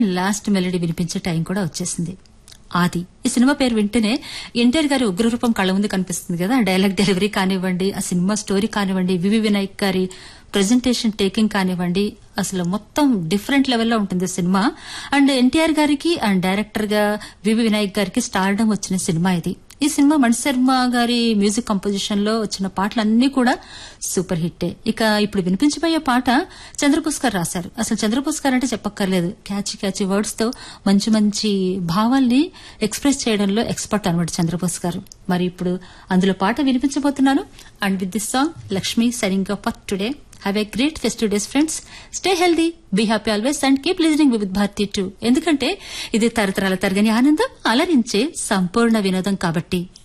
last melody వినిపించే time కూడా వచ్చేసింది ఆది ఈ సినిమా పేరు వింటేనే ఎన్టీఆర్ గారి ఉగ్రరూపం కళ్ళ ముందు కనిపిస్తుంది కదా డైలాగ్ డెలివరీ కానివ్వండి ఆ సినిమా స్టోరీ కానివ్వండి వివి వినాయక్ గారి ప్రెజెంటేషన్ టేకింగ్ కానివ్వండి అసలు మొత్తం డిఫరెంట్ లెవెల్లో ఉంటుంది సినిమా అండ్ ఎన్టీఆర్ గారికి అండ్ డైరెక్టర్ గా వివి వినాయక్ గారికి స్టార్డమ్ వచ్చిన సినిమా ఇది ఈ సినిమా మణిశర్మ గారి మ్యూజిక్ కంపోజిషన్ లో వచ్చిన పాటలన్నీ కూడా సూపర్ హిట్టే ఇక ఇప్పుడు వినిపించబోయే పాట చంద్రబోస్ గారు రాశారు అసలు చంద్రబోస్ గారు అంటే చెప్పక్కర్లేదు క్యాచీ క్యాచీ వర్డ్స్ తో మంచి మంచి భావాల్ని ఎక్స్ప్రెస్ చేయడంలో ఎక్స్పర్ట్ అనమాట చంద్రబోస్ గారు మరి ఇప్పుడు అందులో పాట వినిపించబోతున్నాను and with this song Lakshmi sharing for today have a great festive days friends stay healthy be happy always and keep listening with Bharati too ఎందుకంటే ఇది తరతరాల తరగని ఆనందం అలరించే సంపూర్ణ వినోదం కాబట్టి